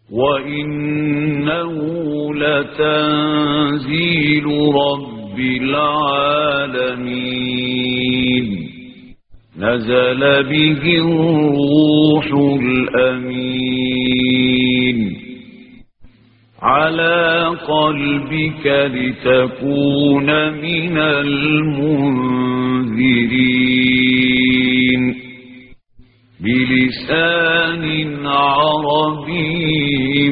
وإنه لتنزيل رب العالمين نزل به الروح الأمين على قلبك لتكون من المنذرين بلسان عربي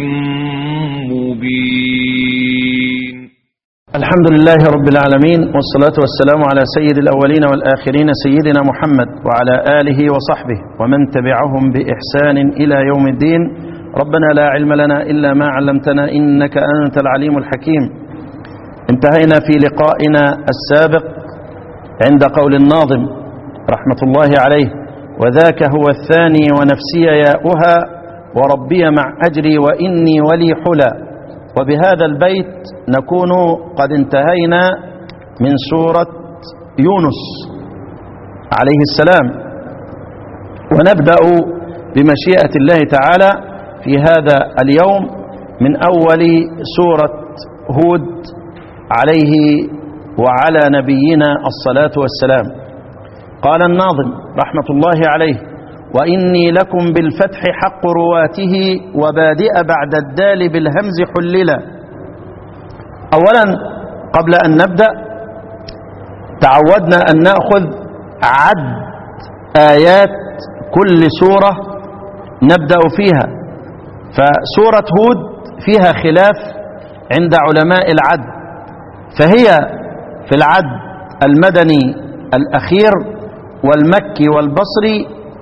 مبين الحمد لله رب العالمين والصلاة والسلام على سيد الأولين والآخرين سيدنا محمد وعلى آله وصحبه ومن تبعهم بإحسان إلى يوم الدين ربنا لا علم لنا إلا ما علمتنا إنك أنت العليم الحكيم انتهينا في لقائنا السابق عند قول الناظم رحمة الله عليه وذاك هو الثاني ونفسي ياؤها وربي مع أجري وإني ولي حلى وبهذا البيت نكون قد انتهينا من سورة يونس عليه السلام ونبدأ بمشيئة الله تعالى في هذا اليوم من أول سورة هود عليه وعلى نبينا الصلاة والسلام قال الناظم رحمة الله عليه وإني لكم بالفتح حق رواته وبادئ بعد الدال بالهمز حللا أولا قبل أن نبدأ تعودنا أن نأخذ عد آيات كل سورة نبدأ فيها فسورة هود فيها خلاف عند علماء العد فهي في العد المدني الأخير والمكي والبصري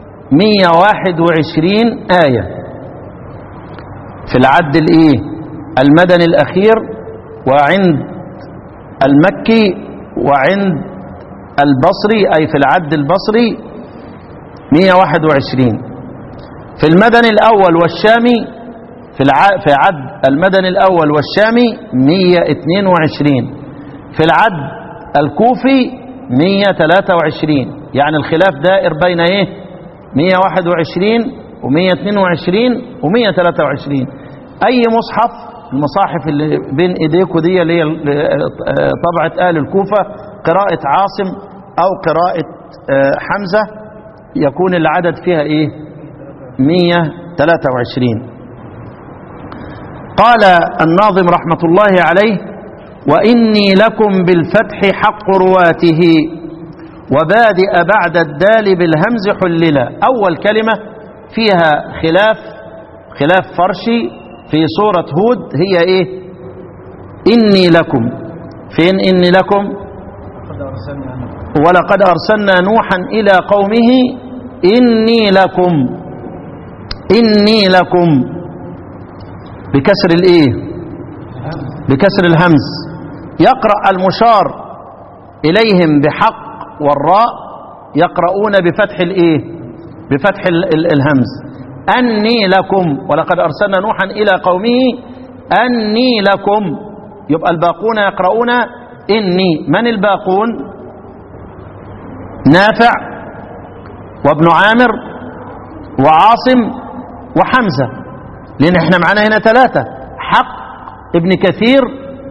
121 آية في العد الايه المدني الأخير وعند المكي وعند البصري أي في العد البصري 121 في المدني الأول والشامي في الع... في عد المدني الأول والشامي 122 في العد الكوفي 123 يعني الخلاف دائر بين ايه 121 و122 و123 اي مصحف المصاحف اللي بين ايديكم دي اللي هي طبعة آل الكوفة قراءة عاصم او قراءة حمزة يكون العدد فيها ايه 123 قال الناظم رحمة الله عليه وإني لكم بالفتح حق رواته وبادئ بعد الدال بالهمز حللا أول كلمة فيها خلاف خلاف فرشي في سورة هود هي إيه إني لكم فين إني لكم ولقد أرسلنا نوحا إلى قومه إني لكم إني لكم بكسر الإيه بكسر الهمز يقرأ المشار إليهم بحق والراء يقرؤون بفتح الايه بفتح ال ال الهمز اني لكم ولقد ارسلنا نوحا الى قومه اني لكم يبقى الباقون يقرؤون اني من الباقون نافع وابن عامر وعاصم وحمزه لان احنا معانا هنا ثلاثه حق ابن كثير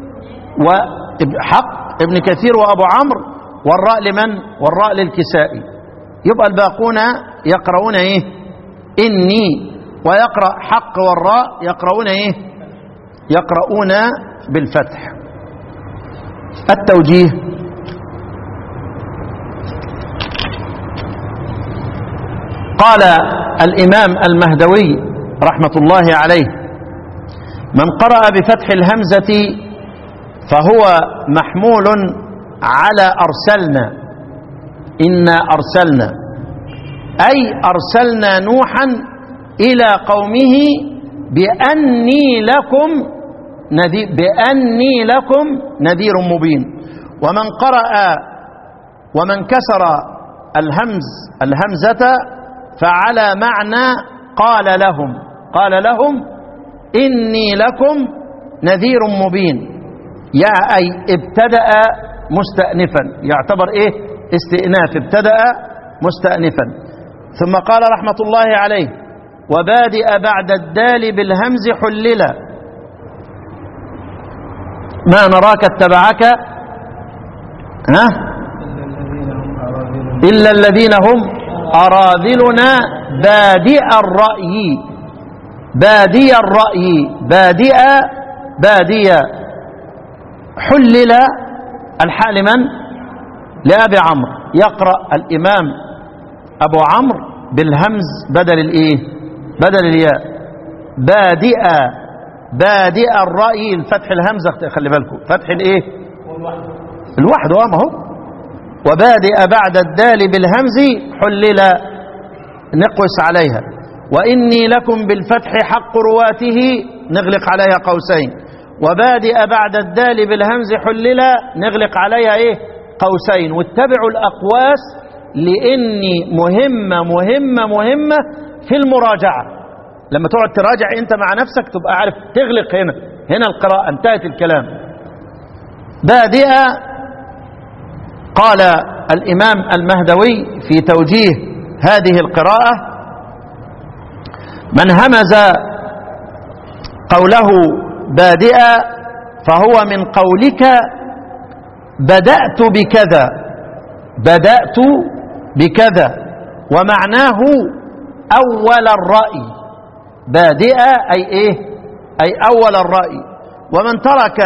وحق ابن كثير وابو عمرو والراء لمن والراء للكسائي يبقى الباقون يقرؤون ايه اني ويقرأ حق والراء يقرؤون ايه يقرؤون بالفتح التوجيه قال الإمام المهدوي رحمة الله عليه من قرأ بفتح الهمزة فهو محمول على أرسلنا إنا أرسلنا أي أرسلنا نوحا إلى قومه بأني لكم نذير بأني لكم نذير مبين ومن قرأ ومن كسر الهمز الهمزة فعلى معنى قال لهم قال لهم إني لكم نذير مبين يا أي ابتدأ مستأنفا يعتبر ايه استئناف ابتدأ مستأنفا ثم قال رحمة الله عليه وبادئ بعد الدال بالهمز حللا ما نراك اتبعك ها إلا الذين هم أراذلنا بادئ الرأي بادئ الرأي بادئ بادئ حلل الحال من لأبي عمرو يقرأ الإمام أبو عمرو بالهمز بدل الإيه بدل الياء بادئ بادئ الرأي الفتح الهمزة خلي بالكم فتح الإيه الواحد اه ما هو وبادئ بعد الدال بالهمز حلل نقص عليها وإني لكم بالفتح حق رواته نغلق عليها قوسين وبادئ بعد الدال بالهمز حلل نغلق عليها ايه قوسين واتبعوا الأقواس لإني مهمة مهمة مهمة في المراجعة لما تقعد تراجع انت مع نفسك تبقى عارف تغلق هنا هنا القراءة انتهت الكلام بادئة قال الإمام المهدوي في توجيه هذه القراءة من همز قوله بادئا فهو من قولك بدأت بكذا بدأت بكذا ومعناه أول الرأي بادئا أي إيه أي أول الرأي ومن ترك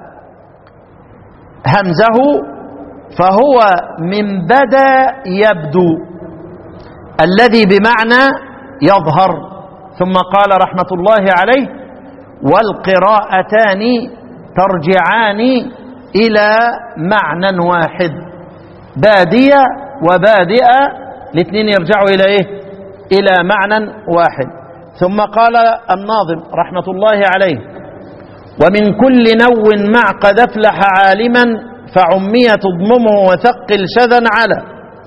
همزه فهو من بدا يبدو الذي بمعنى يظهر ثم قال رحمة الله عليه والقراءتان ترجعان إلى معنى واحد بادية وبادئة الاثنين يرجعوا إلى إيه إلى معنى واحد ثم قال الناظم رحمة الله عليه ومن كل نو مع قد افلح عالما فعمية تضممه وثقل شذا على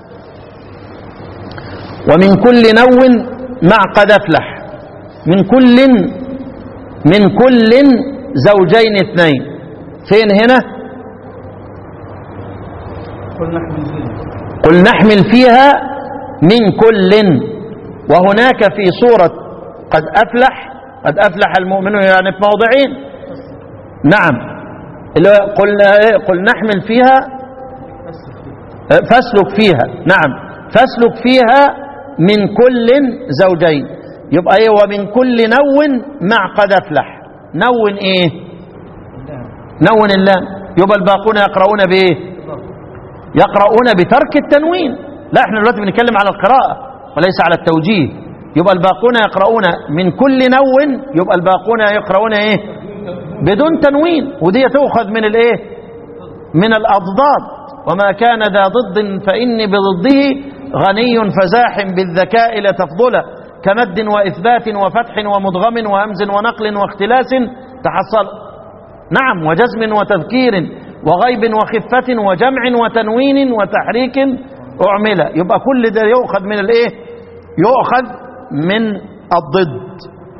ومن كل نو مع قد افلح من كل من كل زوجين اثنين فين هنا قل نحمل فيها من كل وهناك في سورة قد أفلح قد أفلح المؤمنون يعني في موضعين نعم اللي هو قل, قل نحمل فيها فاسلك فيها نعم فاسلك فيها من كل زوجين يبقى ايه ومن كل نو مع قد افلح نون ايه نون اللام يبقى الباقون يقرؤون بايه يقرؤون بترك التنوين لا احنا دلوقتي بنتكلم على القراءة وليس على التوجيه يبقى الباقون يقرؤون من كل نو يبقى الباقون يقرؤون ايه بدون تنوين ودي تؤخذ من الايه من الاضداد وما كان ذا ضد فاني بضده غني فزاح بالذكاء لتفضله كمد واثبات وفتح ومدغم وهمز ونقل واختلاس تحصل نعم وجزم وتذكير وغيب وخفة وجمع وتنوين وتحريك أعمل يبقى كل ده يؤخذ من الايه يؤخذ من الضد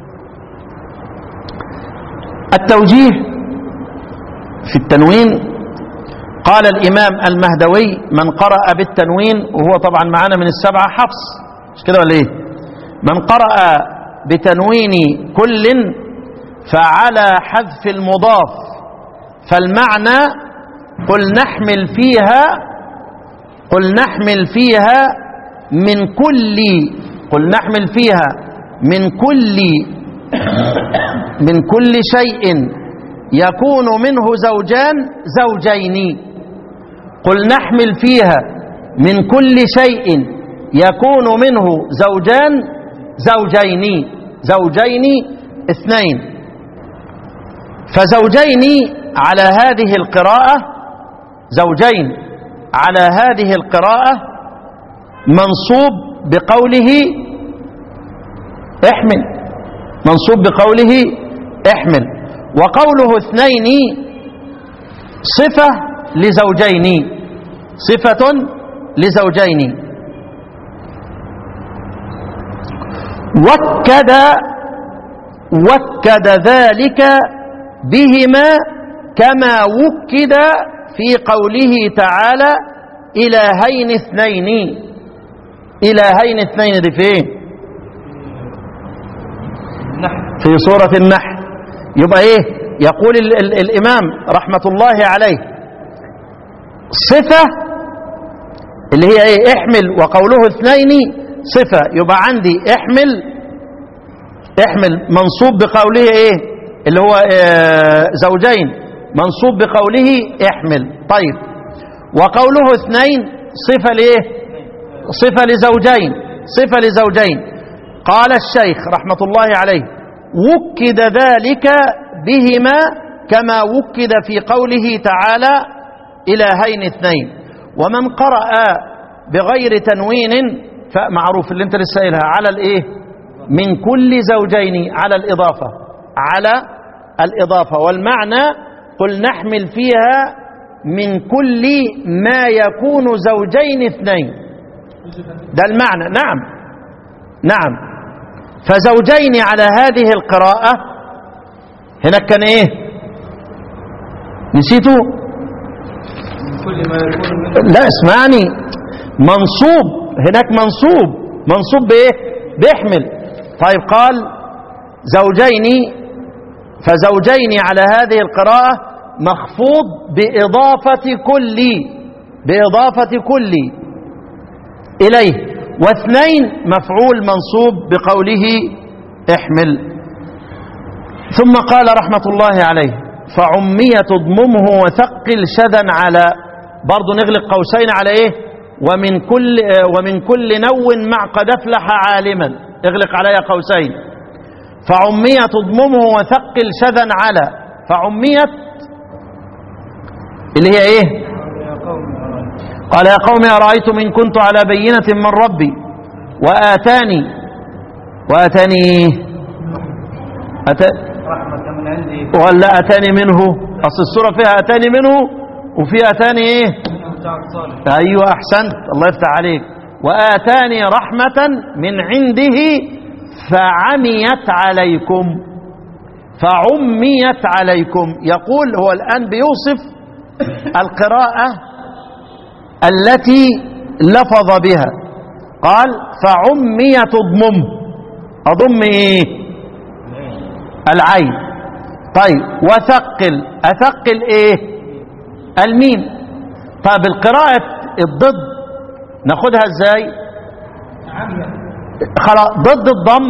التوجيه في التنوين قال الإمام المهدوي من قرأ بالتنوين وهو طبعا معانا من السبعة حفص مش كده ولا ايه من قرأ بتنوين كل فعلى حذف المضاف فالمعنى قل نحمل فيها قل نحمل فيها من كل قل نحمل فيها من كل من كل شيء يكون منه زوجان زوجين قل نحمل فيها من كل شيء يكون منه زوجان زوجين زوجين اثنين فزوجين على هذه القراءة زوجين على هذه القراءة منصوب بقوله احمل منصوب بقوله احمل وقوله اثنين صفة لزوجين صفة لزوجين وكد وكد ذلك بهما كما وكد في قوله تعالى إلهين اثنين إلهين اثنين دي فين في سورة النحل يبقى ايه يقول ال ال الامام رحمة الله عليه صفة اللي هي ايه احمل وقوله اثنين صفة يبقى عندي احمل احمل منصوب بقوله ايه اللي هو اه زوجين منصوب بقوله احمل طيب وقوله اثنين صفة لايه صفة لزوجين صفة لزوجين قال الشيخ رحمة الله عليه وكد ذلك بهما كما وكد في قوله تعالى إلهين اثنين ومن قرأ بغير تنوين فمعروف اللي انت لسه قايلها على الايه من كل زوجين على الإضافة على الإضافة والمعنى قل نحمل فيها من كل ما يكون زوجين اثنين ده المعنى نعم نعم فزوجين على هذه القراءة هناك كان ايه نسيتوا كل ما يكون من لا اسمعني منصوب هناك منصوب منصوب بايه بيحمل طيب قال زوجين فزوجين على هذه القراءة مخفوض بإضافة كل بإضافة كل إليه واثنين مفعول منصوب بقوله احمل ثم قال رحمة الله عليه فعمية اضممه وثقل شذا على برضه نغلق قوسين على ايه ومن كل آه، ومن كل نو مع قد افلح عالما اغلق عليها قوسين فعمية اضممه وثقل شذا على فعمية اللي هي ايه يا قوم أرأيتم قال يا قوم أرأيتم إن كنت على بينة من ربي وآتاني وآتاني أت... رحمة من عندي ولا أتاني منه أصل السورة فيها أتاني منه وفي أتاني إيه بتاعك صالح أيوة أحسنت الله يفتح عليك وآتاني رحمة من عنده فعميت عليكم فعميت عليكم يقول هو الآن بيوصف القراءة التي لفظ بها قال فعميت اضمم أضم إيه العين طيب وثقل أثقل إيه الميم طيب القراءة الضد ناخدها ازاي خلاص ضد الضم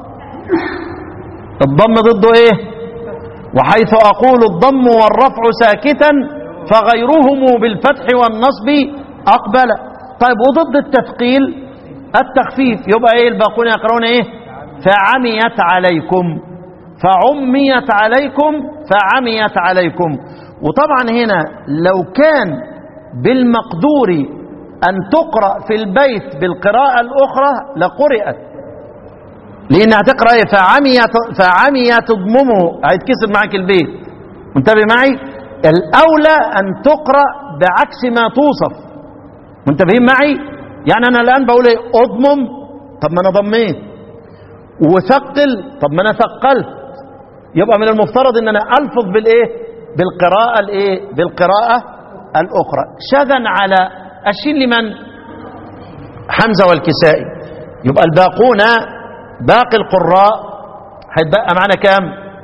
الضم ضده ايه وحيث اقول الضم والرفع ساكتا فغيرهم بالفتح والنصب اقبل طيب وضد التثقيل التخفيف يبقى ايه الباقون يقرؤون ايه فعميت عليكم فعميت عليكم فعميت عليكم وطبعا هنا لو كان بالمقدور أن تقرأ في البيت بالقراءة الأخرى لقرأت لأنها تقرأ إيه فعميت, فعميت تضممه هيتكسر معك البيت منتبه معي الأولى أن تقرأ بعكس ما توصف منتبهين معي يعني أنا الآن بقول إيه أضمم طب ما أنا ضميت وثقل طب ما أنا ثقلت يبقى من المفترض ان انا الفظ بالايه بالقراءه الايه بالقراءه الاخرى شذا على الشين لمن حمزه والكسائي يبقى الباقون باقي القراء هيتبقى معانا كام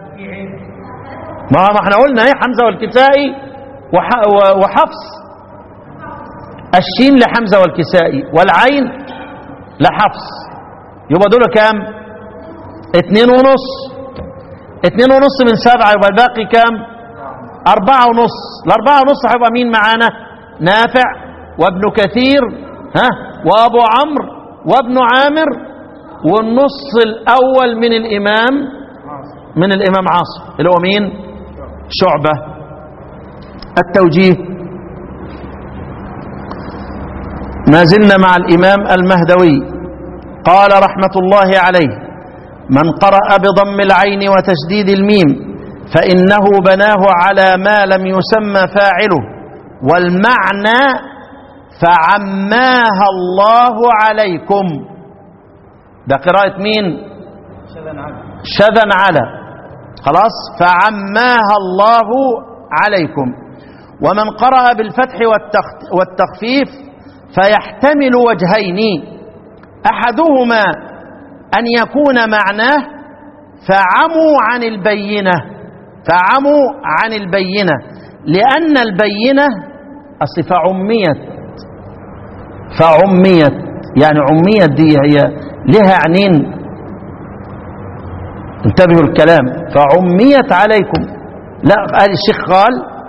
ما ما احنا قلنا ايه حمزه والكسائي وح- و- وحفص الشين لحمزه والكسائي والعين لحفص يبقى دول كام اتنين ونص اتنين ونص من سبعة يبقى الباقي كام أربعة ونص الأربعة ونص هيبقى مين معانا نافع وابن كثير ها وأبو عمرو وابن عامر والنص الأول من الإمام من الإمام عاصم اللي هو مين شعبة التوجيه ما زلنا مع الإمام المهدوي قال رحمة الله عليه من قرأ بضم العين وتشديد الميم فإنه بناه على ما لم يسمى فاعله والمعنى فعماها الله عليكم ده قراءة مين شذا عبد شذا على خلاص فعماها الله عليكم ومن قرأ بالفتح والتخ- والتخفيف فيحتمل وجهين أحدهما أن يكون معناه فعموا عن البينة فعموا عن البينة لأن البينة أصل فعميت فعميت يعني عميت دي هي لها عنين انتبهوا الكلام فعميت عليكم لا قال الشيخ قال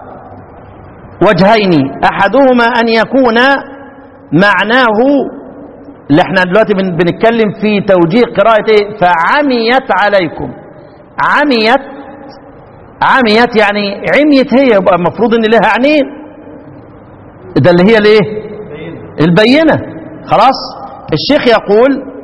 وجهين احدهما ان يكون معناه اللي احنا دلوقتي بن- بنتكلم في توجيه قراءة ايه فعميت عليكم عميت عميت يعني عميت هي يبقى المفروض ان لها عينين ده اللي هي الايه البينة خلاص الشيخ يقول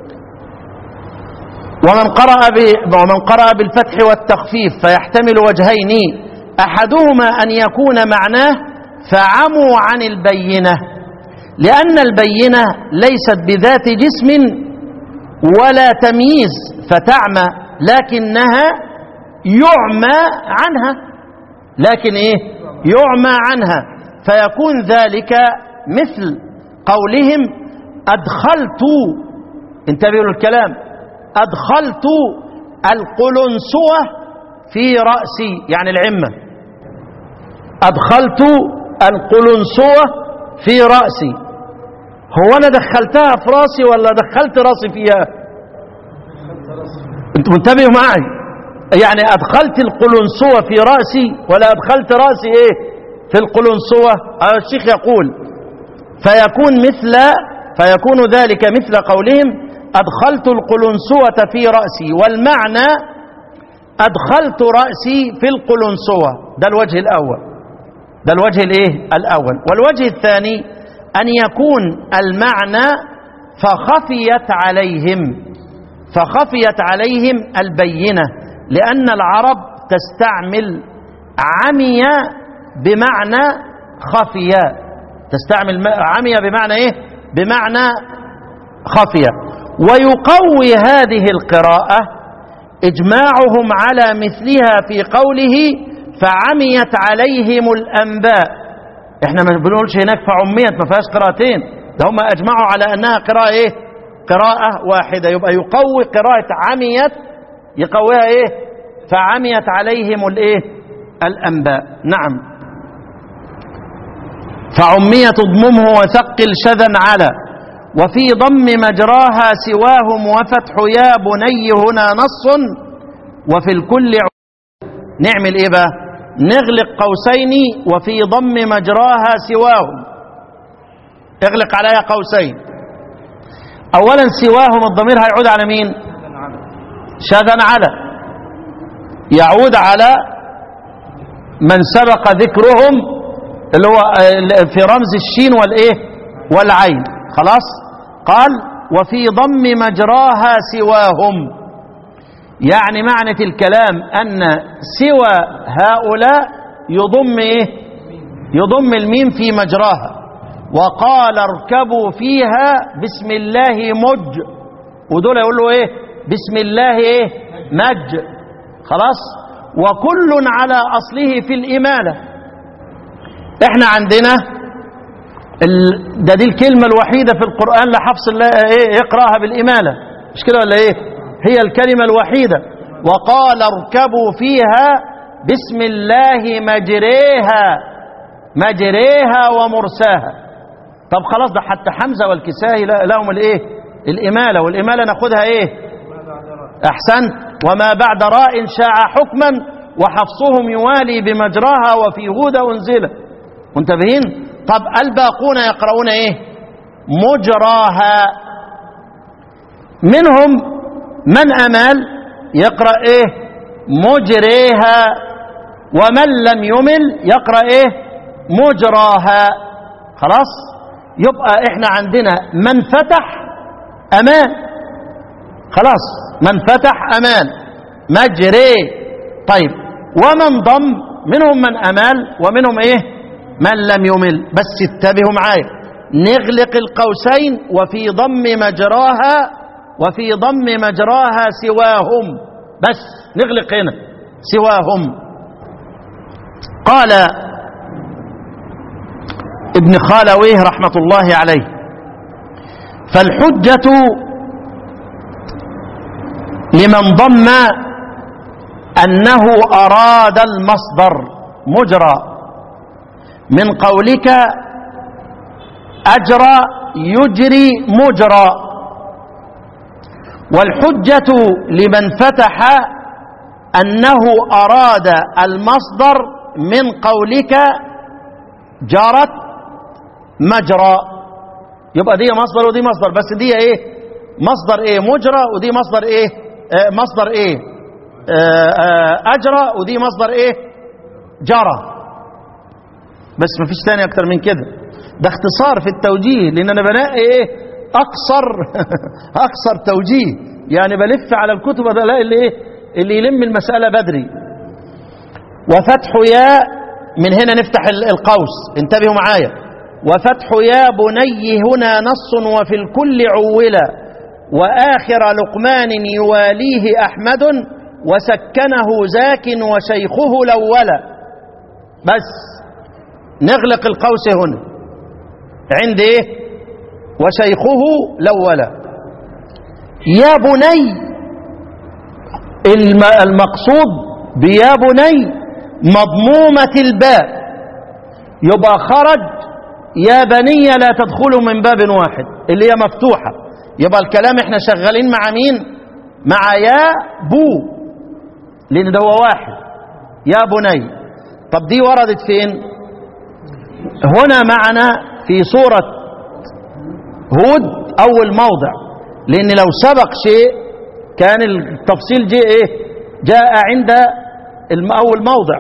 ومن قرأ ب- ومن قرأ بالفتح والتخفيف فيحتمل وجهين أحدهما أن يكون معناه فعموا عن البينة لأن البينة ليست بذات جسم ولا تمييز فتعمى لكنها يعمى عنها لكن ايه يعمى عنها فيكون ذلك مثل قولهم أدخلت انتبهوا للكلام أدخلت القلنسوة في رأسي يعني العمة أدخلت القلنسوة في رأسي هو أنا دخلتها في رأسي ولا دخلت رأسي فيها انتوا منتبهوا معي يعني أدخلت القلنسوة في رأسي ولا أدخلت رأسي إيه في القلنسوة آه الشيخ يقول فيكون مثل فيكون ذلك مثل قولهم أدخلت القلنسوة في رأسي والمعنى أدخلت رأسي في القلنسوة ده الوجه الأول ده الوجه الإيه الأول والوجه الثاني أن يكون المعنى فخفيت عليهم فخفيت عليهم البينة لأن العرب تستعمل عمي بمعنى خفيا تستعمل م- عمي بمعنى ايه بمعنى خفية ويقوي هذه القراءة إجماعهم على مثلها في قوله فعميت عليهم الأنباء احنا ما بنقولش هناك فعميت ما فيهاش قراءتين ده هم أجمعوا على أنها قراءة ايه قراءة واحدة يبقى يقوي قراءة عميت يقويها ايه فعميت عليهم الايه الأنباء نعم فعمية تضممه وثقل شذا على وفي ضم مجراها سواهم وفتح يا بني هنا نص وفي الكل ع- نعمل ايه بقى نغلق قوسين وفي ضم مجراها سواهم اغلق عليها قوسين اولا سواهم الضمير هيعود على مين شذا على يعود على من سبق ذكرهم اللي هو آه، في رمز الشين والايه والعين خلاص قال وفي ضم مجراها سواهم يعني معنى الكلام ان سوى هؤلاء يضم ايه يضم الميم في مجراها وقال اركبوا فيها بسم الله مج ودول يقولوا ايه بسم الله ايه مج خلاص وكل على اصله في الاماله احنا عندنا ال... ده دي الكلمة الوحيدة في القرآن لحفظ الله ايه يقرأها بالإمالة مش كده ولا ايه هي الكلمة الوحيدة وقال اركبوا فيها بسم الله مجريها مجريها ومرساها طب خلاص ده حتى حمزة والكسائي لا- لهم الايه الإمالة والإمالة ناخدها ايه أحسنت وما بعد راء شاع حكما وحفصهم يوالي بمجراها وفي هود أنزله منتبهين طب الباقون يقرؤون ايه مجراها منهم من أمال يقرأ ايه مجريها ومن لم يمل يقرأ ايه مجراها خلاص يبقى احنا عندنا من فتح أمان خلاص من فتح أمان مجري طيب ومن ضم منهم من أمال ومنهم إيه من لم يمل بس اتبهوا معايا نغلق القوسين وفي ضم مجراها وفي ضم مجراها سواهم بس نغلق هنا سواهم قال ابن خالويه رحمة الله عليه فالحجة لمن ضم أنه أراد المصدر مجرى من قولك أجرى يجري مجرى والحجة لمن فتح أنه أراد المصدر من قولك جرت مجرى يبقى دي مصدر ودي مصدر بس دي ايه مصدر ايه مجرى ودي مصدر ايه آه مصدر ايه آه آه اجرى ودي مصدر ايه جرى بس ما فيش تاني اكتر من كده ده اختصار في التوجيه لان انا بلاقي ايه اقصر اقصر توجيه يعني بلف على الكتب الاقي اللي ايه اللي يلم المساله بدري وفتح ياء من هنا نفتح القوس انتبهوا معايا وفتح يا بني هنا نص وفي الكل عولا وآخر لقمان يواليه أحمد وسكنه زاك وشيخه لولا بس نغلق القوس هنا عند ايه وشيخه لولا يا بني المقصود بيا بني مضمومة الباء يبقى خرج يا بني لا تدخلوا من باب واحد اللي هي مفتوحة يبقى الكلام احنا شغالين مع مين مع يا بو لان ده هو واحد يا بني طب دي وردت فين هنا معنا في سورة هود اول موضع لان لو سبق شيء كان التفصيل جاء ايه جاء عند اول موضع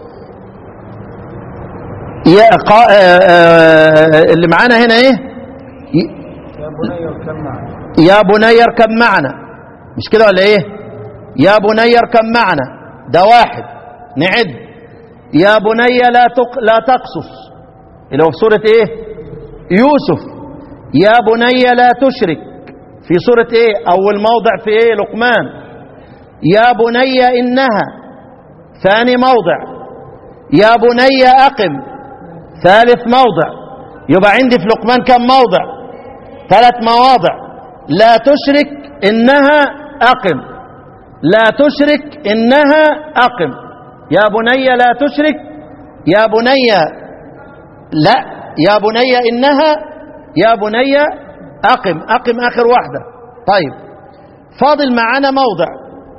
يا قا... اللي معانا هنا ايه يا بني اركب معنا يا بني اركب معنا مش كده ولا ايه يا بني اركب معنا ده واحد نعد يا بني لا تق... لا تقصص اللي هو في سورة ايه يوسف يا بني لا تشرك في سورة ايه اول موضع في ايه لقمان يا بني انها ثاني موضع يا بني اقم ثالث موضع يبقى عندي في لقمان كم موضع ثلاث مواضع لا تشرك انها اقم لا تشرك انها اقم يا بني لا تشرك يا بني لا يا بني انها يا بني اقم اقم اخر واحده طيب فاضل معانا موضع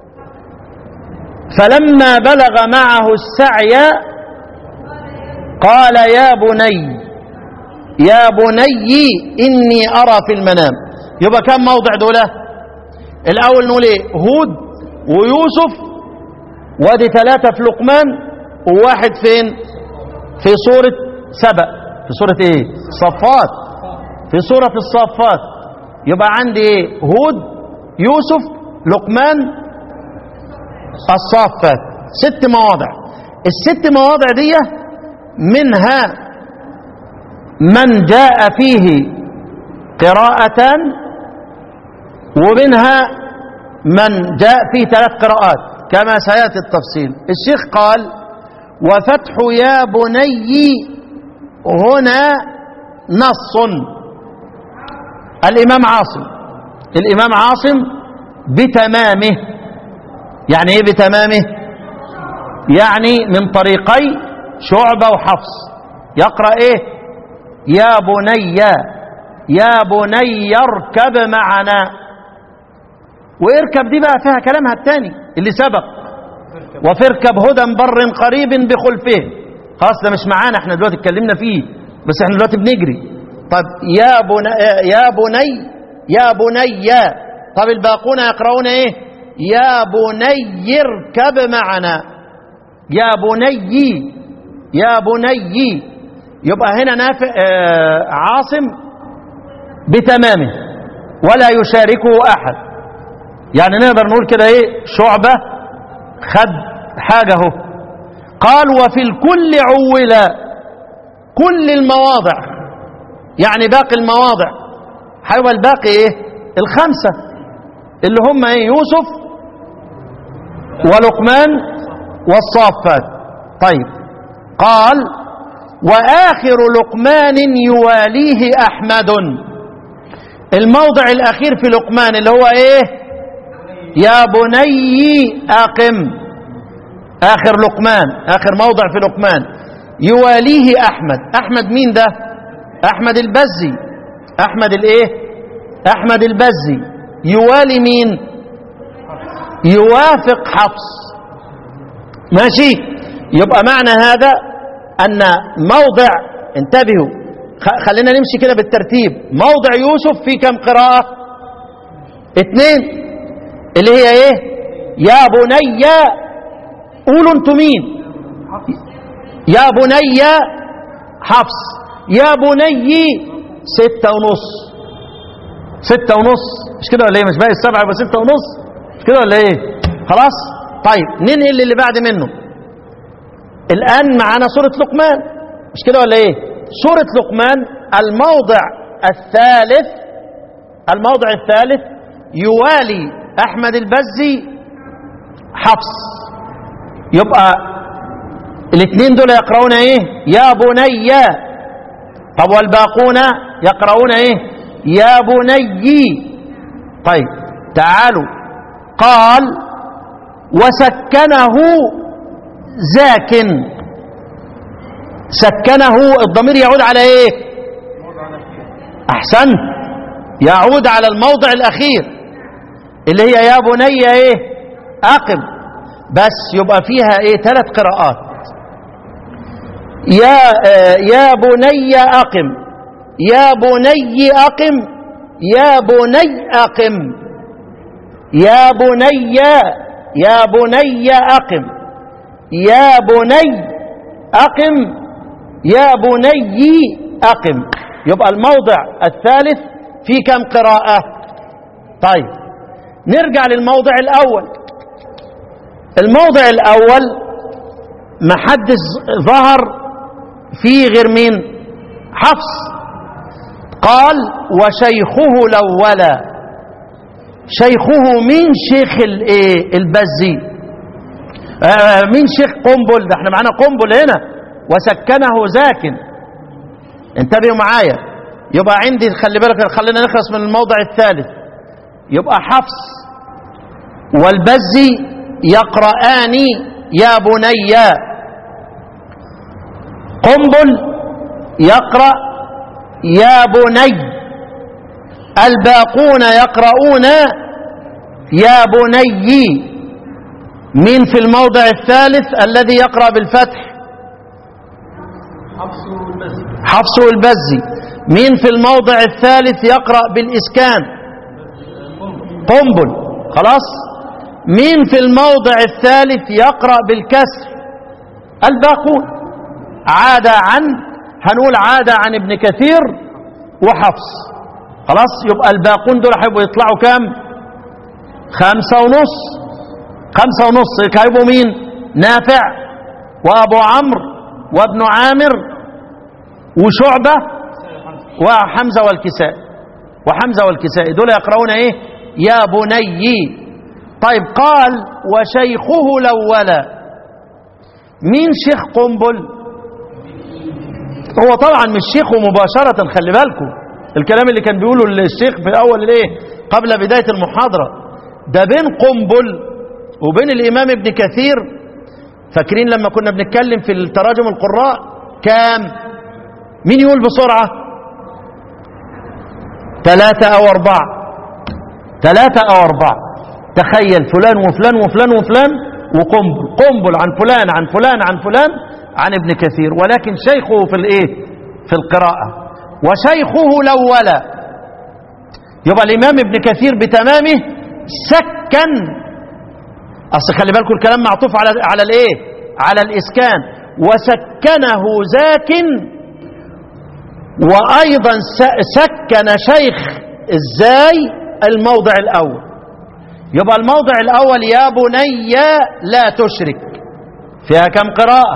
فلما بلغ معه السعي قال يا بني يا بني إني أرى في المنام يبقى كم موضع دولة الأول نقول إيه هود ويوسف وادي ثلاثة في لقمان وواحد فين في سورة سبأ في سورة إيه صفات في سورة الصفات يبقى عندي إيه هود يوسف لقمان الصافات ست مواضع الست مواضع دي منها من جاء فيه قراءتان ومنها من جاء فيه ثلاث قراءات كما سياتي التفصيل الشيخ قال وفتح يا بني هنا نص الامام عاصم الامام عاصم بتمامه يعني ايه بتمامه يعني من طريقي شعبة وحفص يقرأ ايه يا بني يا بني اركب معنا واركب دي بقى فيها كلامها الثاني اللي سبق وفركب هدى بر قريب بخلفه خلاص ده مش معانا احنا دلوقتي اتكلمنا فيه بس احنا دلوقتي بنجري طب يا بني يا بني يا بني طب الباقون يقرؤون ايه يا بني اركب معنا يا بني يا بني يبقى هنا نافع آه عاصم بتمامه ولا يشاركه احد يعني نقدر نقول كده ايه شعبة خد حاجة اهو قال وفي الكل عولا كل المواضع يعني باقي المواضع هيبقى الباقي ايه الخمسة اللي هم ايه يوسف ولقمان والصافات طيب قال وآخر لقمان يواليه أحمد الموضع الأخير في لقمان اللي هو إيه يا بني أقم آخر لقمان آخر موضع في لقمان يواليه أحمد أحمد مين ده أحمد البزي أحمد الإيه أحمد البزي يوالي مين يوافق حفص ماشي يبقى معنى هذا أن موضع انتبهوا خ- خلينا نمشي كده بالترتيب موضع يوسف في كم قراءة اتنين اللي هي ايه يا بني قولوا انتم مين يا بني حفص يا بني ستة ونص ستة ونص مش كده ولا ايه مش باقي السبعة يبقى ستة ونص مش كده ولا ايه خلاص طيب ننقل اللي بعد منه الآن معانا سورة لقمان مش كده ولا ايه سورة لقمان الموضع الثالث الموضع الثالث يوالي أحمد البزي حفص يبقى الاثنين دول يقرؤون ايه يا بني طب والباقون يقرؤون ايه يا بني طيب تعالوا قال وسكنه زاكن سكنه الضمير يعود على ايه احسنت يعود على الموضع الاخير اللي هي يا بني ايه اقم بس يبقى فيها ايه ثلاث قراءات يا آه يا بني اقم يا بني اقم يا بني اقم يا بني يا بني اقم يا بني اقم يا بني اقم يبقى الموضع الثالث في كم قراءة طيب نرجع للموضع الأول الموضع الأول ما حد ظهر فيه غير مين حفص قال وشيخه الأول شيخه مين شيخ الايه البزي آه مين شيخ قنبل ده احنا معانا قنبل هنا وسكنه زاكن انتبهوا معايا يبقى عندي خلي بالك خلينا نخلص من الموضع الثالث يبقى حفص والبزي يقرآن يا بني قنبل يقرأ يا بني الباقون يقرؤون يا بني مين في الموضع الثالث الذي يقرأ بالفتح حفص والبزي مين في الموضع الثالث يقرأ بالإسكان قنبل خلاص مين في الموضع الثالث يقرأ بالكسر الباقون عاد عن هنقول عاد عن ابن كثير وحفص خلاص يبقى الباقون دول هيبقوا يطلعوا كام خمسة ونص خمسة ونص هيبقوا مين نافع وابو عمرو وابن عامر وشعبة وحمزة والكساء وحمزة والكساء دول يقرؤون ايه يا بني طيب قال وشيخه الأول مين شيخ قنبل هو طبعا مش شيخه مباشرة خلي بالكم الكلام اللي كان بيقوله الشيخ في أول الايه قبل بداية المحاضرة ده بين قنبل وبين الإمام ابن كثير فاكرين لما كنا بنتكلم في التراجم القراء كام مين يقول بسرعة ثلاثة أو أربعة ثلاثة أو أربعة تخيل فلان وفلان وفلان وفلان وقنبل قنبل عن فلان عن فلان عن فلان عن ابن كثير ولكن شيخه في الايه في القراءة وشيخه الأول يبقى الإمام ابن كثير بتمامه سكن أصل خلي بالكم الكلام معطوف على على الايه على الإسكان وسكنه زاكن وأيضا سكن شيخ ازاي الموضع الأول يبقى الموضع الأول يا بني لا تشرك فيها كم قراءة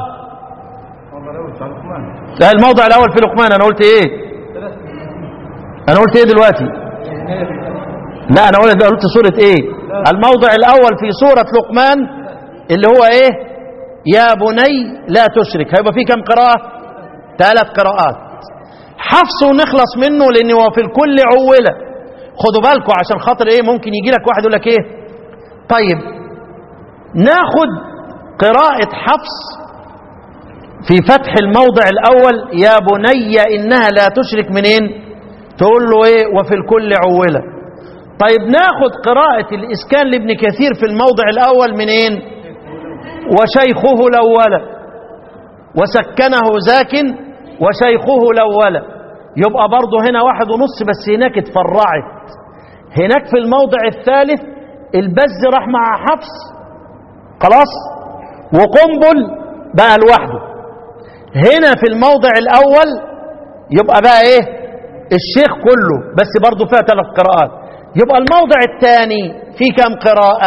لا الموضع الأول في لقمان أنا قلت إيه أنا قلت إيه دلوقتي لا أنا قلت قلت سورة إيه الموضع الأول في سورة لقمان اللي هو إيه يا بني لا تشرك هيبقى فيه كم قراءة ثلاث قراءات حفص ونخلص منه لأن هو في الكل عولة خدوا بالكم عشان خاطر ايه ممكن يجي لك واحد يقول لك ايه طيب ناخد قراءة حفص في فتح الموضع الأول يا بني إنها لا تشرك منين تقول له إيه وفي الكل عولة طيب ناخد قراءة الإسكان لابن كثير في الموضع الأول منين وشيخه الأول وسكنه زاكن وشيخه الأول يبقى برضه هنا واحد ونص بس هناك اتفرعت هناك في الموضع الثالث البز راح مع حفص خلاص وقنبل بقى لوحده هنا في الموضع الأول يبقى بقى ايه الشيخ كله بس برضه فيها ثلاث قراءات يبقى الموضع الثاني في كم قراءة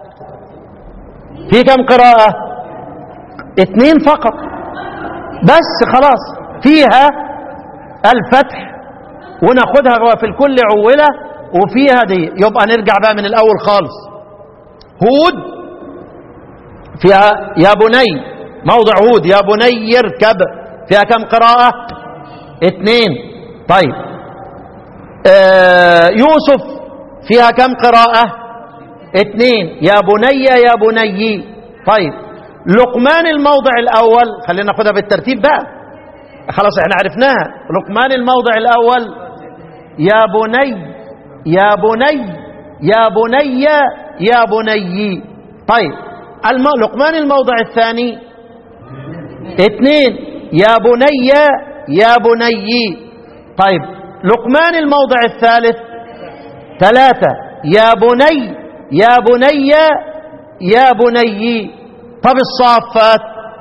في كم قراءة اتنين فقط بس خلاص فيها الفتح وناخدها في الكل عولة وفيها دي يبقى نرجع بقى من الأول خالص هود فيها يا بني موضع هود يا بني اركب فيها كم قراءة اتنين طيب آه يوسف فيها كم قراءة اتنين يا بني يا بني طيب لقمان الموضع الأول خلينا ناخدها بالترتيب بقى خلاص احنا عرفناها لقمان الموضع الأول يا بني يا بني يا بني يا بني طيب الم... لقمان الموضع الثاني اثنين يا بني يا بني طيب لقمان الموضع الثالث ثلاثة يا بني يا بني يا بني طب الصافات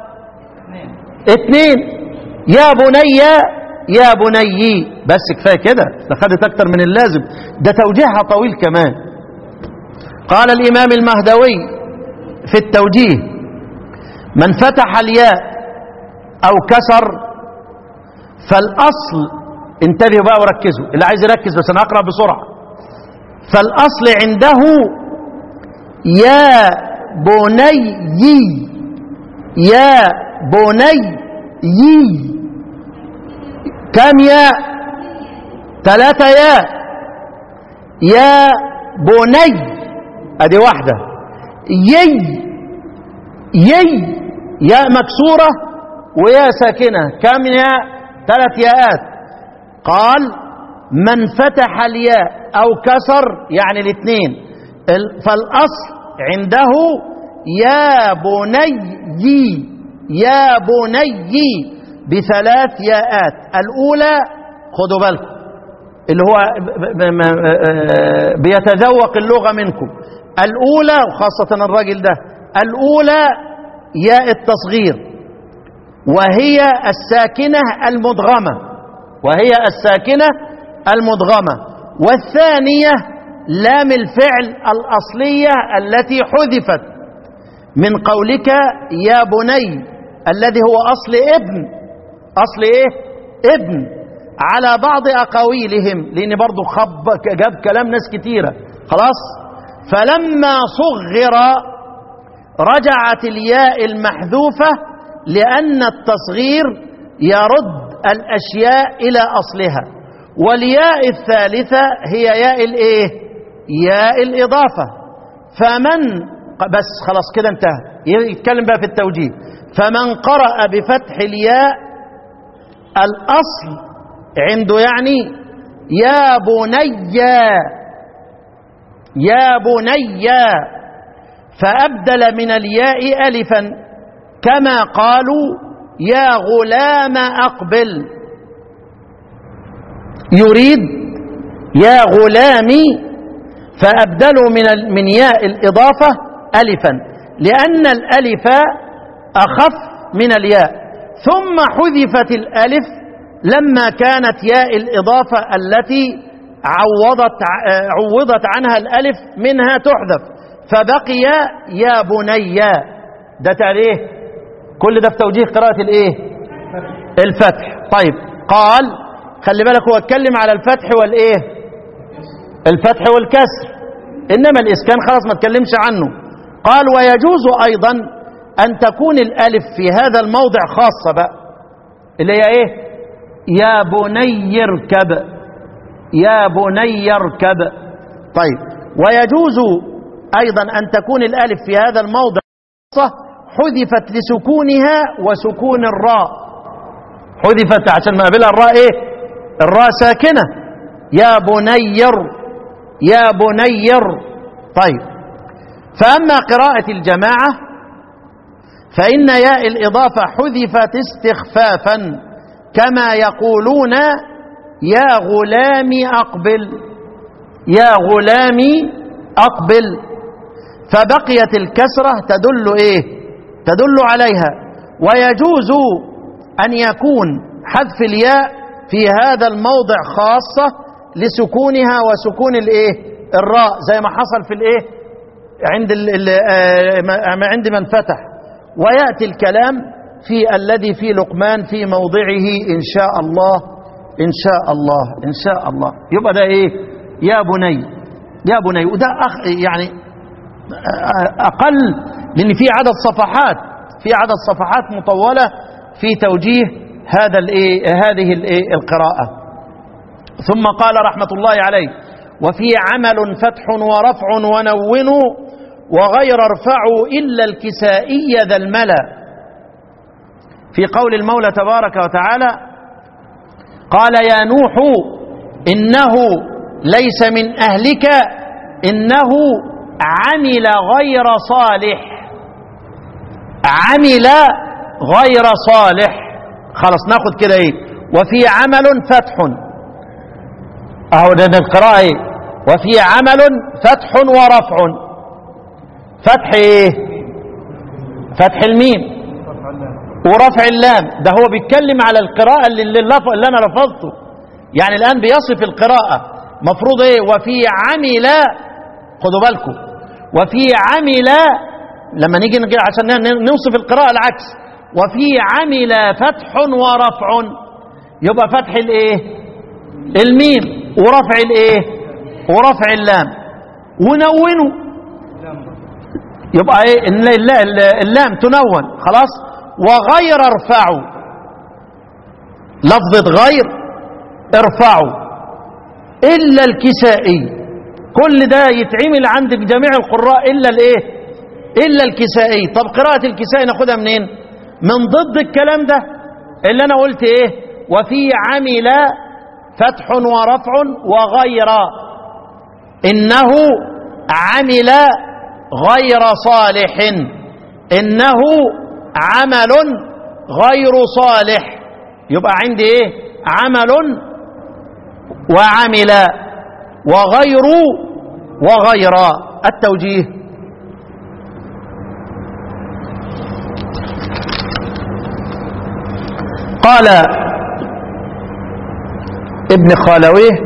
اثنين يا بني يا بني بس كفايه كده ده خدت اكتر من اللازم ده توجيهها طويل كمان قال الامام المهدوي في التوجيه من فتح الياء او كسر فالاصل انتبهوا بقى وركزوا اللي عايز يركز بس انا اقرا بسرعه فالاصل عنده يا بني يا بني كم ياء ثلاثة ياء يا بني ادي واحدة يي يي ياء مكسورة وياء ساكنة كم ياء ثلاث ياءات قال من فتح الياء او كسر يعني الاثنين فالاصل عنده يا بني يا بني بثلاث ياءات الأولى خدوا بالكم اللي هو بيتذوق اللغة منكم الأولى وخاصة الراجل ده الأولى ياء التصغير وهي الساكنة المدغمة وهي الساكنة المدغمة والثانية لام الفعل الأصلية التي حذفت من قولك يا بني الذي هو أصل ابن أصل إيه ابن على بعض أقاويلهم لأن برضو خب جاب كلام ناس كتيرة خلاص فلما صغر رجعت الياء المحذوفة لأن التصغير يرد الأشياء إلى أصلها والياء الثالثة هي ياء الإيه ياء الإضافة فمن بس خلاص كده انتهى يتكلم بقى في التوجيه فمن قرأ بفتح الياء الأصل عنده يعني يا بني يا بني فأبدل من الياء ألفا كما قالوا يا غلام أقبل يريد يا غلامي فأبدلوا من من ياء الإضافة ألفا لأن الألف أخف من الياء ثم حذفت الألف لما كانت ياء الإضافة التي عوضت عوضت عنها الألف منها تحذف فبقي يا بني ده تاريخ كل ده في توجيه قراءة الايه الفتح طيب قال خلي بالك هو اتكلم على الفتح والايه الفتح والكسر انما الاسكان خلاص ما اتكلمش عنه قال ويجوز ايضا ان تكون الالف في هذا الموضع خاصة بقى اللي هي ايه يا بني اركب يا بني اركب طيب ويجوز أيضا أن تكون الألف في هذا الموضع حذفت لسكونها وسكون الراء حذفت عشان ما قبلها الراء ايه الراء ساكنة يا بنير يا بنير طيب فأما قراءة الجماعة فإن ياء الإضافة حذفت استخفافا كما يقولون يا غلام أقبل يا غلام أقبل فبقيت الكسرة تدل إيه تدل عليها ويجوز أن يكون حذف الياء في هذا الموضع خاصة لسكونها وسكون الإيه الراء زي ما حصل في الإيه عند ال ال آه عند من فتح ويأتي الكلام في الذي في لقمان في موضعه إن شاء الله إن شاء الله إن شاء الله يبقى ده إيه يا بني يا بني وده أخ يعني أقل لأن في عدد صفحات في عدد صفحات مطولة في توجيه هذا الإيه هذه الإيه القراءة ثم قال رحمة الله عليه وفي عمل فتح ورفع ونون وغير ارفعوا إلا الكسائي ذا الملا في قول المولى تبارك وتعالى قال يا نوح إنه ليس من أهلك إنه عمل غير صالح عمل غير صالح خلاص ناخد كده ايه وفي عمل فتح اهو ده القراءة ايه وفي عمل فتح ورفع فتح ايه فتح الميم ورفع اللام ده هو بيتكلم على القراءة اللي, اللي, اللي انا لفظته يعني الان بيصف القراءة مفروض ايه وفي عمل خدوا بالكم وفي عمل لما نيجي نجي عشان نوصف القراءة العكس وفي عمل فتح ورفع يبقى فتح الايه الميم ورفع الايه ورفع اللام ونونوا يبقى ايه اللام تنون خلاص وغير ارفعوا لفظة غير ارفعوا الا الكسائي كل ده يتعمل عند جميع القراء الا الايه الا الكسائي طب قراءة الكسائي ناخدها منين من ضد الكلام ده اللي انا قلت ايه وفي عمل فتح ورفع وغير انه عمل غير صالح انه عمل غير صالح يبقى عندي ايه عمل وعمل وغير وغير التوجيه قال ابن خالويه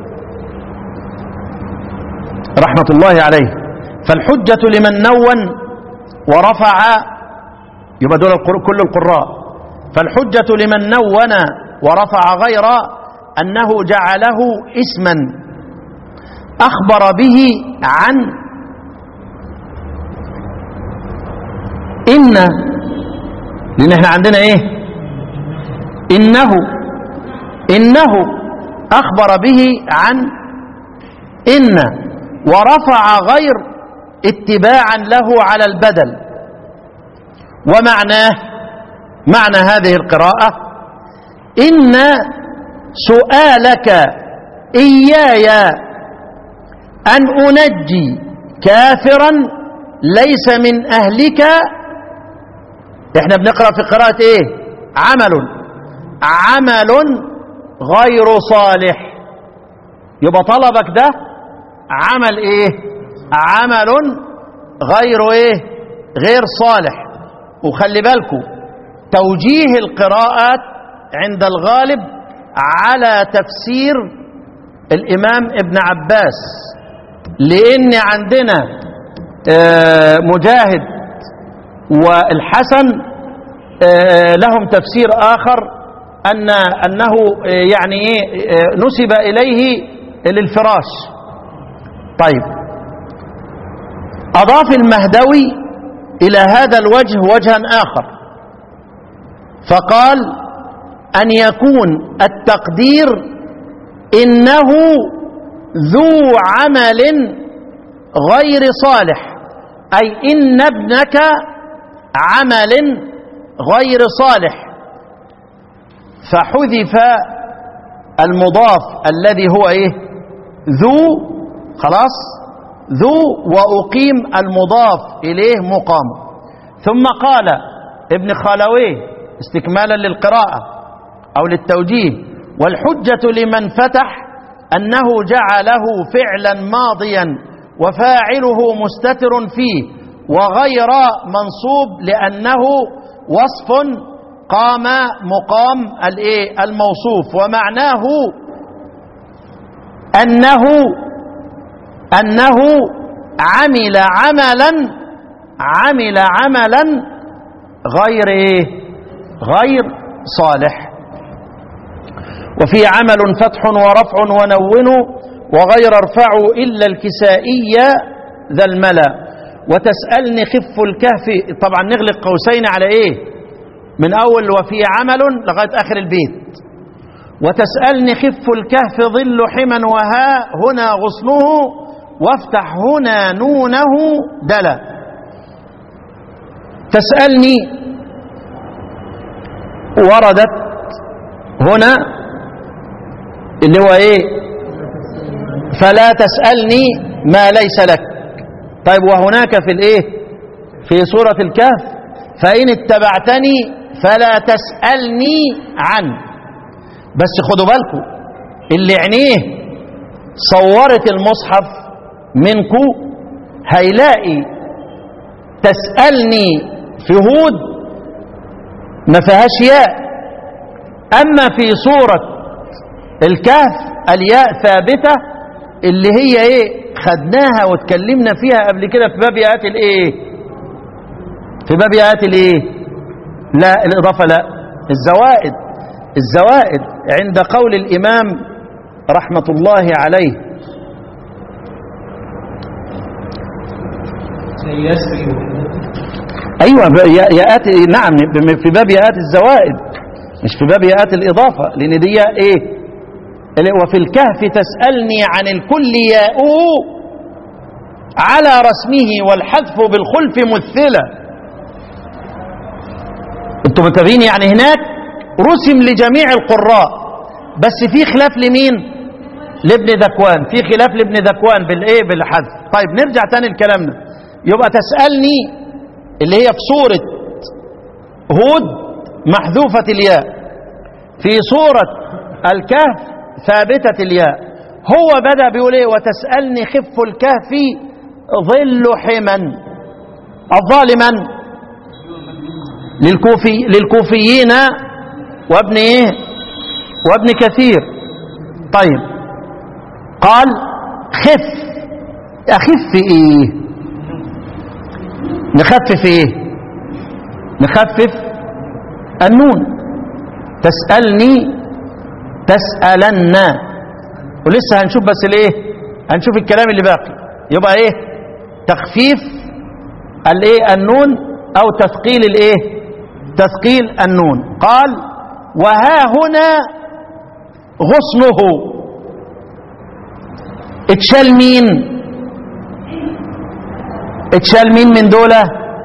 رحمة الله عليه فالحجة لمن نون ورفع يبقى دول كل القراء فالحجة لمن نون ورفع غير أنه جعله اسما أخبر به عن إن لأن احنا عندنا إيه إنه إنه أخبر به عن إن ورفع غير اتباعا له على البدل ومعناه معنى هذه القراءة إن سؤالك إياي أن أنجي كافرا ليس من أهلك احنا بنقرأ في قراءة ايه عمل عمل غير صالح يبقى طلبك ده عمل ايه عمل غير ايه غير صالح وخلي بالكم توجيه القراءات عند الغالب على تفسير الامام ابن عباس لان عندنا آه مجاهد والحسن آه لهم تفسير اخر ان انه آه يعني ايه نسب اليه للفراش طيب اضاف المهدوي الى هذا الوجه وجها اخر فقال ان يكون التقدير انه ذو عمل غير صالح أي إن ابنك عمل غير صالح فحذف المضاف الذي هو إيه ذو خلاص ذو وأقيم المضاف إليه مقام ثم قال ابن خالويه استكمالا للقراءة أو للتوجيه والحجة لمن فتح أنه جعله فعلا ماضيا وفاعله مستتر فيه وغير منصوب لأنه وصف قام مقام الايه الموصوف ومعناه أنه أنه عمل عملا عمل عملا غير ايه غير صالح وفي عمل فتح ورفع ونون وغير ارفعوا إلا الكسائي ذا الملا وتسألني خف الكهف طبعا نغلق قوسين على ايه من اول وفي عمل لغاية اخر البيت وتسألني خف الكهف ظل حما وها هنا غصنه وافتح هنا نونه دلا تسألني وردت هنا اللي هو ايه فلا تسألني ما ليس لك طيب وهناك في الايه في سورة الكهف فإن اتبعتني فلا تسألني عنه بس خدوا بالكم اللي عينيه صورت المصحف منكم هيلاقي تسألني في هود ما فيهاش ياء أما في سورة الكهف الياء ثابتة اللي هي ايه خدناها واتكلمنا فيها قبل كده في باب آيات الايه في باب آيات الايه لا الإضافة لا الزوائد الزوائد عند قول الإمام رحمة الله عليه أيوة ياءات نعم في باب ياءات الزوائد مش في باب ياءات الإضافة لأن دي إيه وفي الكهف تسألني عن الكل ياؤه على رسمه والحذف بالخلف مثلة انتم متابعين يعني هناك رسم لجميع القراء بس في خلاف لمين لابن ذكوان في خلاف لابن ذكوان بالايه بالحذف طيب نرجع تاني لكلامنا يبقى تسألني اللي هي في سورة هود محذوفة الياء في سورة الكهف ثابتة الياء هو بدأ بيقول ايه وتسألني خف الكهف ظل حما الظالما للكوفي للكوفيين وابن ايه وابن كثير طيب قال خف اخف ايه نخفف ايه نخفف النون تسألني تسألن ولسه هنشوف بس الايه هنشوف الكلام اللي باقي يبقى ايه تخفيف الايه النون او تثقيل الايه تثقيل النون قال وها هنا غصنه اتشال مين اتشال مين من دولة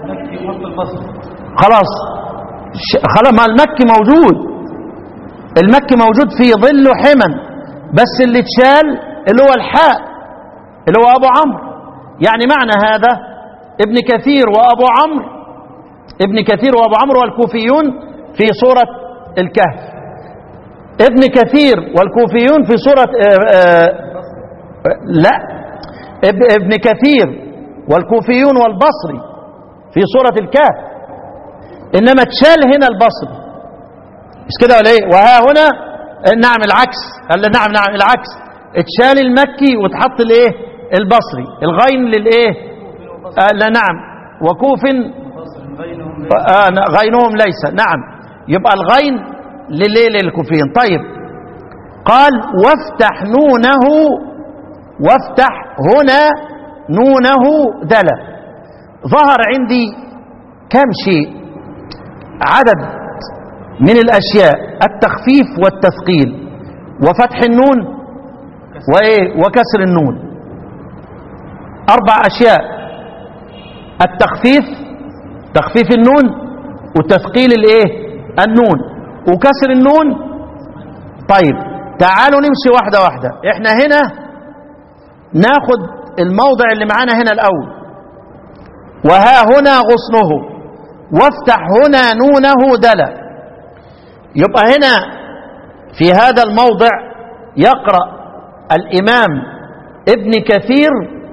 خلاص خلاص ما المكي موجود المكي موجود في ظل حما بس اللي اتشال اللي هو الحاء اللي هو ابو عمرو يعني معنى هذا ابن كثير وابو عمرو ابن كثير وابو عمرو والكوفيون في سورة الكهف ابن كثير والكوفيون في سورة آآ آآ لا ابن كثير والكوفيون والبصري في سورة الكهف انما اتشال هنا البصري مش كده ولا ايه وها هنا نعم العكس قال نعم نعم العكس اتشال المكي وتحط الايه البصري الغين للايه آه لا نعم وكوف آه غينهم ليس نعم يبقى الغين للايه للكوفيين طيب قال وافتح نونه وافتح هنا نونه دلا ظهر عندي كم شيء عدد من الأشياء التخفيف والتثقيل وفتح النون وإيه وكسر النون أربع أشياء التخفيف تخفيف النون وتثقيل الايه النون وكسر النون طيب تعالوا نمشي واحدة واحدة احنا هنا ناخد الموضع اللي معانا هنا الأول وها هنا غصنه وافتح هنا نونه دلا يبقى هنا في هذا الموضع يقرأ الإمام ابن كثير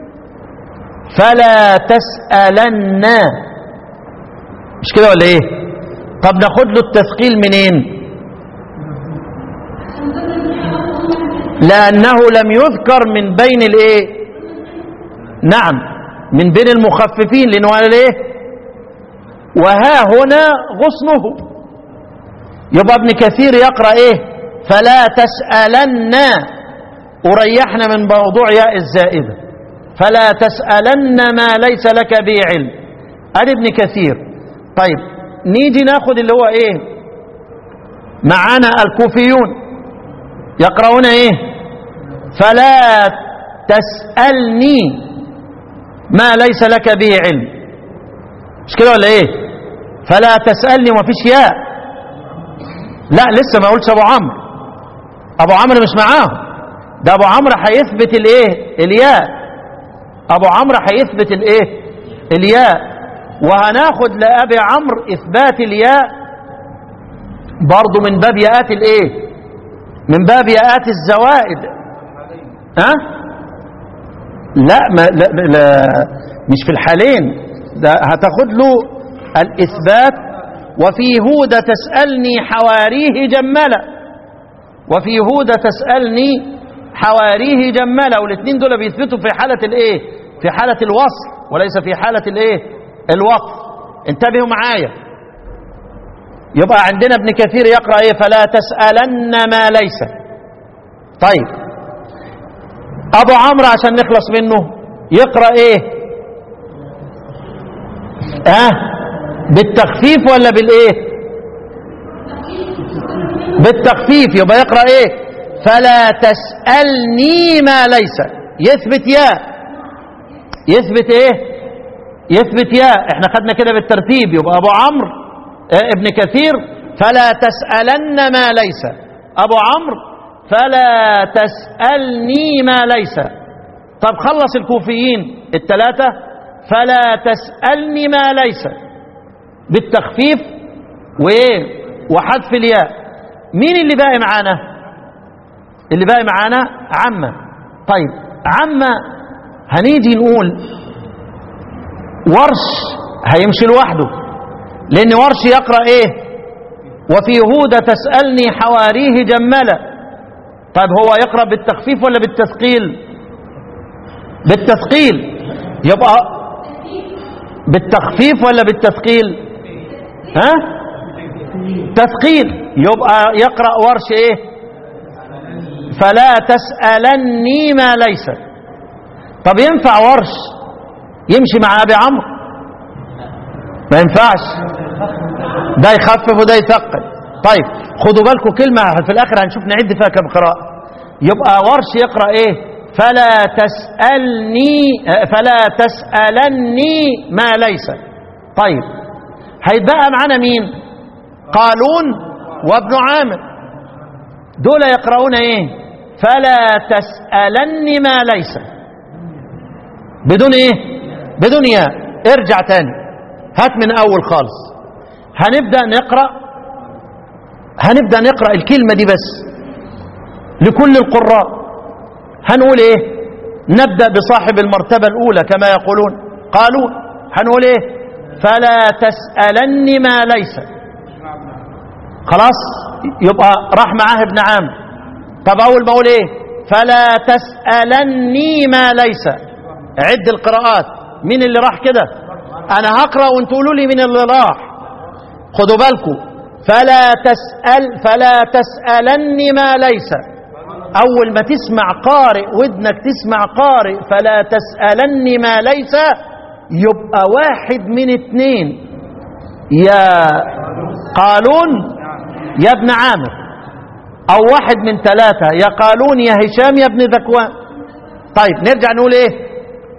فلا تسألن مش كده ولا ايه طب ناخد له التثقيل منين لأنه لم يذكر من بين الايه نعم من بين المخففين لأنه قال الايه وها هنا غصنه يبقى ابن كثير يقرأ ايه فلا تسألن وريحنا من موضوع ياء الزائدة فلا تسألن ما ليس لك به علم ادي ابن كثير طيب نيجي ناخد اللي هو ايه معانا الكوفيون يقرؤون ايه فلا تسألني ما ليس لك به علم مش كده ولا ايه فلا تسألني وما فيش ياء لا لسه ما قلتش ابو عمرو ابو عمرو مش معاهم ده ابو عمرو هيثبت الايه الياء ابو عمرو هيثبت الايه الياء وهناخد لابي عمرو اثبات الياء برضه من باب ياءات الايه من باب ياءات الزوائد ها لا ما لا, لا مش في الحالين ده هتاخد له الاثبات وفي هودة تسألني حواريه جملا وفي هودة تسألني حواريه جملا والاثنين دول بيثبتوا في حالة الايه في حالة الوصل وليس في حالة الايه الوقف انتبهوا معايا يبقى عندنا ابن كثير يقرأ ايه فلا تسألن ما ليس طيب ابو عمرو عشان نخلص منه يقرأ ايه ها أه؟ بالتخفيف ولا بالايه بالتخفيف يبقى يقرأ ايه فلا تسألني ما ليس يثبت يا يثبت ايه يثبت يا احنا خدنا كده بالترتيب يبقى ابو عمرو اه ابن كثير فلا تسألن ما ليس ابو عمرو فلا تسألني ما ليس طب خلص الكوفيين الثلاثة فلا تسألني ما ليس بالتخفيف وايه وحذف الياء مين اللي باقي معانا اللي باقي معانا عمه طيب عمه هنيجي نقول ورش هيمشي لوحده لان ورش يقرا ايه وفي هودة تسألني حواريه جملة طيب هو يقرأ بالتخفيف ولا بالتثقيل بالتثقيل يبقى بالتخفيف ولا بالتثقيل ها تثقيل يبقى يقرأ ورش ايه فلا تسألني ما ليس طب ينفع ورش يمشي مع ابي عمرو ما ينفعش ده يخفف وده يثقل طيب خدوا بالكم كلمة في الآخر هنشوف نعد فيها كم قراءة يبقى ورش يقرأ ايه فلا تسألني فلا تسألني ما ليس طيب هيتبقى معانا مين قالون وابن عامر دول يقرؤون ايه فلا تسألني ما ليس بدون ايه بدون ياء ارجع تاني هات من اول خالص هنبدأ نقرأ هنبدأ نقرأ الكلمة دي بس لكل القراء هنقول ايه نبدأ بصاحب المرتبة الأولى كما يقولون قالوا هنقول ايه فلا تسألني ما ليس خلاص يبقى راح معاه ابن عام طب أول ما أقول ايه فلا تسألني ما ليس عد القراءات مين اللي راح كده أنا هقرأ وانتوا قولوا لي مين اللي راح خدوا بالكم فلا تسأل فلا تسألني ما ليس أول ما تسمع قارئ ودنك تسمع قارئ فلا تسألني ما ليس يبقى واحد من اتنين يا قالون يا ابن عامر أو واحد من ثلاثة يا قالون يا هشام يا ابن ذكوان طيب نرجع نقول ايه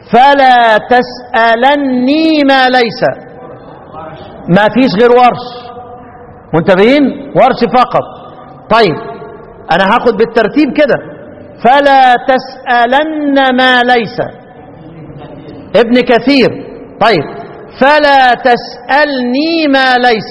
فلا تسألني ما ليس ما فيش غير ورش منتبهين ورش فقط طيب انا هاخد بالترتيب كده فلا تسألن ما ليس ابن كثير طيب فلا تسألني ما ليس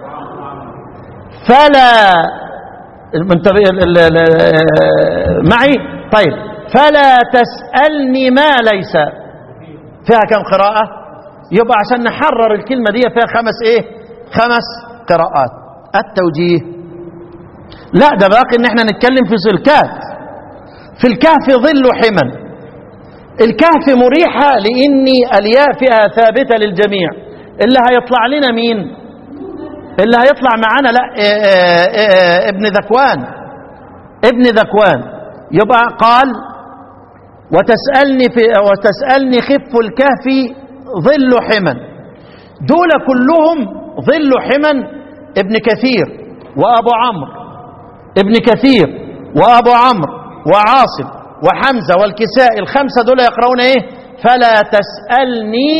فلا منتبه ال- ال- ال- معي طيب فلا تسألني ما ليس فيها كم قراءة يبقى عشان نحرر الكلمة دي فيها خمس ايه خمس قراءات التوجيه لا ده باقي ان احنا نتكلم في الكهف في الكهف ظل حمى الكهف مريحة لاني الياء فيها ثابتة للجميع اللي هيطلع لنا مين اللي هيطلع معانا لا إيه إيه إيه ابن ذكوان ابن ذكوان يبقى قال وتسألني في وتسألني خف الكهف ظل حمى دول كلهم ظل حمى ابن كثير وابو عمرو ابن كثير وابو عمرو وعاصم وحمزه والكساء الخمسه دول يقرؤون ايه فلا تسالني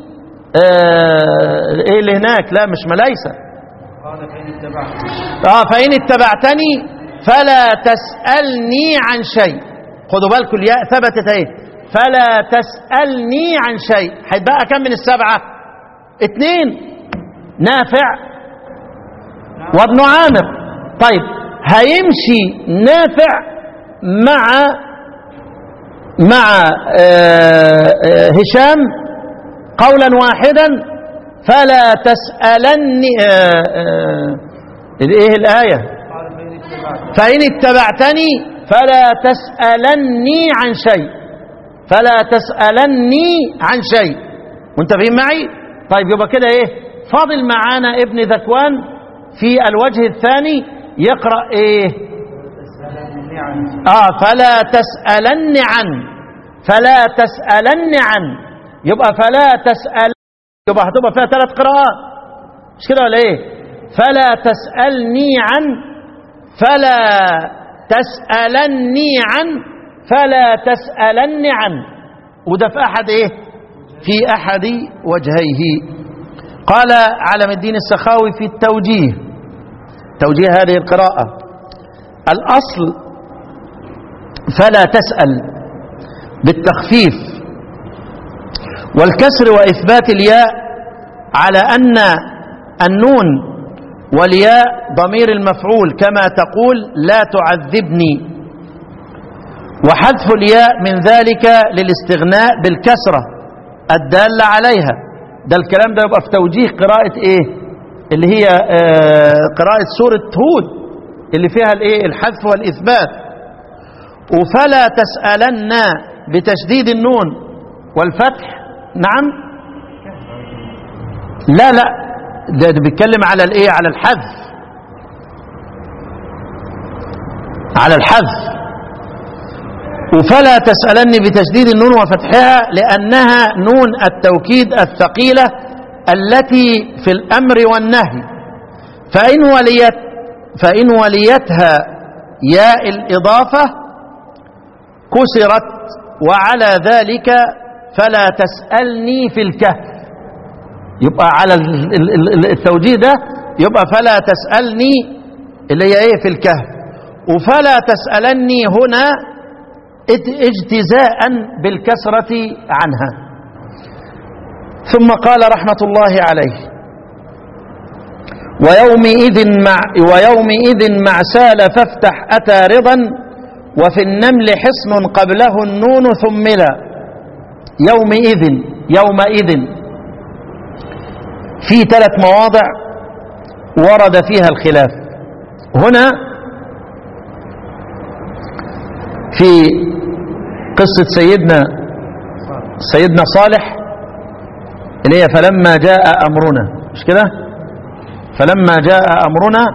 آه ايه اللي هناك لا مش ملايسه قال فإن اتبعت اه فان اتبعتني فلا تسالني عن شيء خدوا بالكم الياء ثبتت ايه فلا تسالني عن شيء هيتبقى كم من السبعه اتنين نافع وابن عامر طيب هيمشي نافع مع مع آه، آه، هشام قولا واحدا فلا تسألني آه، آه، ايه الآية قال فإن اتبعت فإن اتبعتني فلا تسألني عن شيء فلا تسألني عن شيء منتبهين معي طيب يبقى كده ايه فاضل معانا ابن ذكوان في الوجه الثاني يقرأ ايه تسألني عن اه فلا تسألن عن فلا تسألن عن يبقى فلا تسأل يبقى هتبقى فيها ثلاث قراءات مش كده ولا ايه فلا تسألني عن فلا تسألني عن فلا تسألن عن وده في أحد إيه في أحد وجهيه قال علم الدين السخاوي في التوجيه توجيه هذه القراءة الأصل فلا تسأل بالتخفيف والكسر وإثبات الياء على أن النون والياء ضمير المفعول كما تقول لا تعذبني وحذف الياء من ذلك للاستغناء بالكسرة الدالة عليها ده الكلام ده يبقى في توجيه قراءة ايه اللي هي آه قراءة سورة هود اللي فيها الايه الحذف والإثبات وفلا تسألن بتشديد النون والفتح نعم لا لا ده, ده بيتكلم على الايه على الحذف على الحذف وفلا تسألني بتشديد النون وفتحها لأنها نون التوكيد الثقيلة التي في الأمر والنهي فإن وليت فإن وليتها ياء الإضافة كسرت وعلى ذلك فلا تسألني في الكهف يبقى على ال- ال- ال- التوجيه ده يبقى فلا تسألني اللي هي ايه في الكهف وفلا تسألني هنا ات- اجتزاء بالكسرة عنها ثم قال رحمة الله عليه ويومئذ مع ويومئذ مع سال فافتح أتى رضا وفي النمل حصن قبله النون ثملا يومئذ يومئذ في ثلاث مواضع ورد فيها الخلاف هنا في قصة سيدنا سيدنا صالح اللي هي فلما جاء أمرنا مش كده فلما جاء أمرنا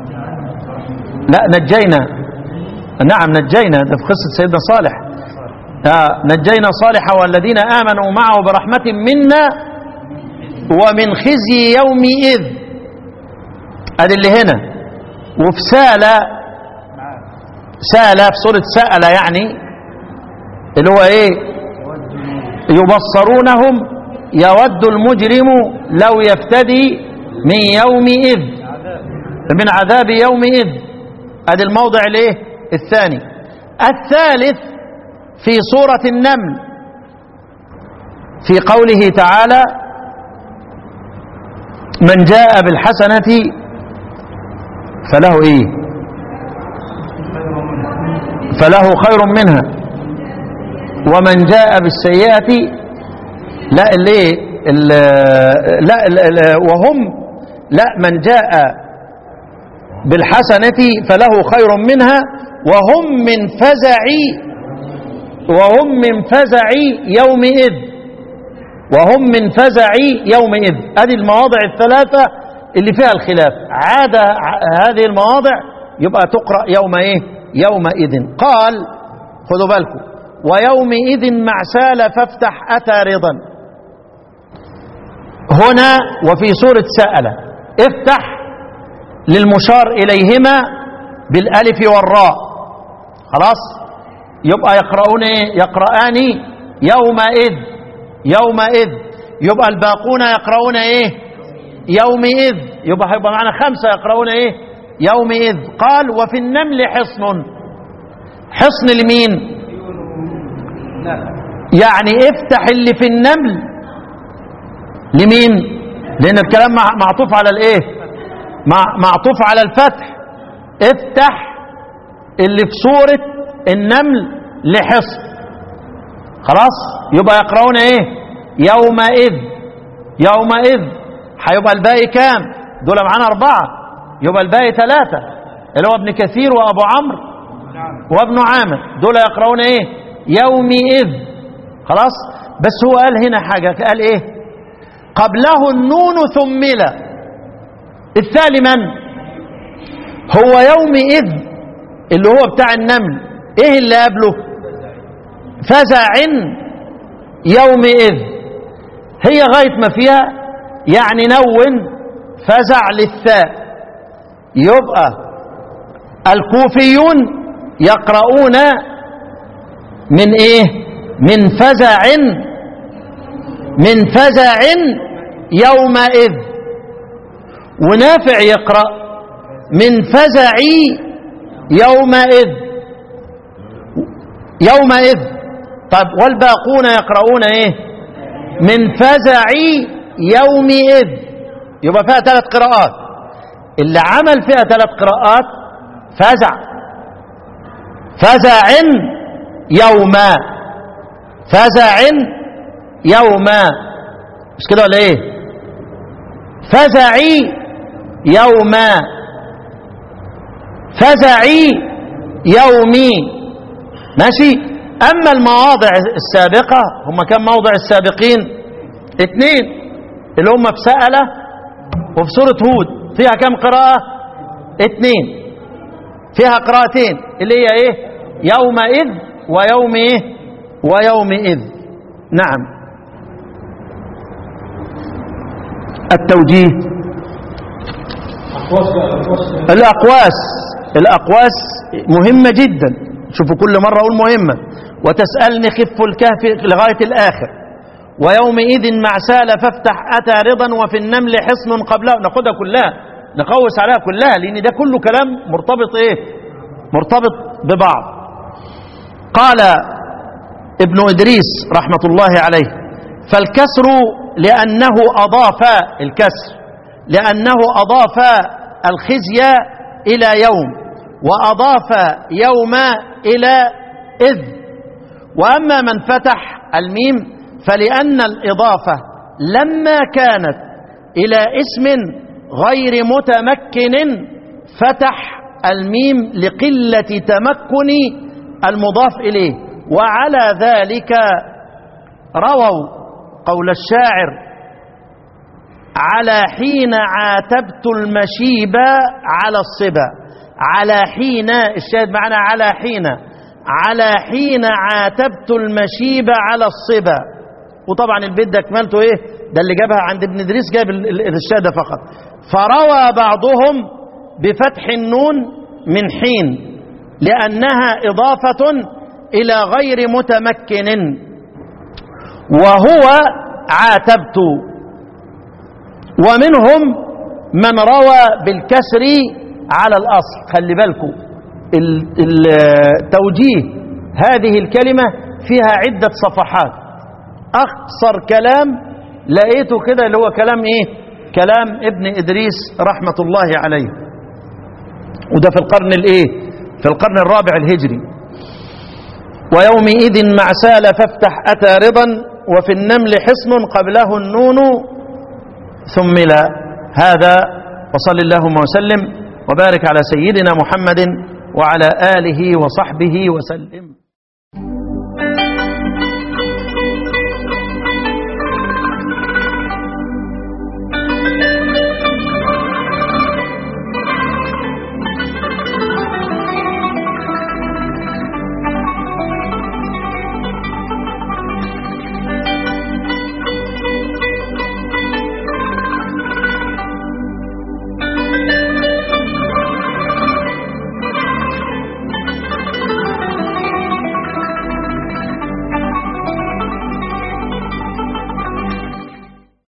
لا نجينا نعم نجينا ده في قصة سيدنا صالح آه نجينا صالح والذين آمنوا معه برحمة منا ومن خزي يومئذ ادي اللي هنا وفي سالة سالة في سورة سألة يعني اللي هو ايه يبصرونهم يود المجرم لو يفتدي من يومئذ من عذاب يومئذ ادي الموضع الايه الثاني الثالث في سورة النمل في قوله تعالى من جاء بالحسنة فله ايه فله خير منها ومن جاء بالسيئة لا ليه ال- لا ال- ال- وهم لا من جاء بالحسنة فله خير منها وهم من فزع وهم من فزع يومئذ وهم من فزع يومئذ هذه المواضع الثلاثة اللي فيها الخلاف عاد ع- هذه المواضع يبقى تقرأ يوم ايه يومئذ قال خذوا بالكم ويومئذ مع سال فافتح أتى رضا هنا وفي سورة سأل افتح للمشار إليهما بالألف والراء خلاص يبقى يقرؤون ايه يقرآن يومئذ يومئذ يبقى الباقون يقرؤون ايه يومئذ يبقى هيبقى معنا خمسة يقرؤون ايه يومئذ قال وفي النمل حصن حصن لمين لا يعني افتح اللي في النمل لمين لان الكلام مع- معطوف على الايه مع- معطوف على الفتح افتح اللي في سورة النمل لحصن خلاص يبقى يقرؤون ايه يومئذ يومئذ هيبقى الباقي كام دول معانا اربعة يبقى الباقي ثلاثة اللي هو ابن كثير وابو عمرو نعم وابن عامر دول يقرؤون ايه يومئذ خلاص بس هو قال هنا حاجة قال ايه قبله النون ثمل الثاني من هو يومئذ اللي هو بتاع النمل ايه اللي قبله فزع يومئذ هي غاية ما فيها يعني نون فزع للثاء يبقى الكوفيون يقرؤون من ايه من فزع من فزع يومئذ ونافع يقرأ من فزع يومئذ يومئذ طب والباقون يقرؤون ايه من فزع يومئذ يبقى فيها ثلاث قراءات اللي عمل فيها ثلاث قراءات فزع فزع يوما فزع يوما مش كده ولا ايه فزعي يوما فزعي يومي ماشي اما المواضع السابقه هم كم موضع السابقين اثنين اللي هم في سألة وفي سورة هود فيها كم قراءة اثنين فيها قراءتين اللي هي ايه يومئذ ويوم ايه ويومئذ نعم التوجيه الأقواس الأقواس مهمة جدا شوفوا كل مرة أقول مهمة وتسألني خف الكهف لغاية الآخر ويومئذ مع سال فافتح أتى رضا وفي النمل حصن قبله ناخدها كلها نقوس عليها كلها لأن ده كله كلام مرتبط إيه مرتبط ببعض قال ابن إدريس رحمة الله عليه فالكسر لأنه أضاف الكسر لأنه أضاف الخزي إلى يوم وأضاف يوم إلى إذ وأما من فتح الميم فلأن الإضافة لما كانت إلى اسم غير متمكن فتح الميم لقلة تمكن المضاف إليه وعلى ذلك رووا قول الشاعر على حين عاتبت المشيب على الصبا على حين الشاهد معنا على حين على حين عاتبت المشيب على الصبا وطبعا البيت ده اكملته ايه ده اللي جابها عند ابن ادريس جاب ال- ال- الشهاده فقط فروى بعضهم بفتح النون من حين لانها اضافه الى غير متمكن وهو عاتبت ومنهم من روى بالكسر على الأصل خلي بالكم ال- ال- توجيه هذه الكلمة فيها عدة صفحات أقصر كلام لقيته كده اللي هو كلام إيه كلام ابن إدريس رحمة الله عليه وده في القرن الإيه في القرن الرابع الهجري ويومئذ مع سال فافتح أتى رضا وفي النمل حصن قبله النون ثمل هذا وصل اللهم وسلم وبارك على سيدنا محمد وعلى آله وصحبه وسلم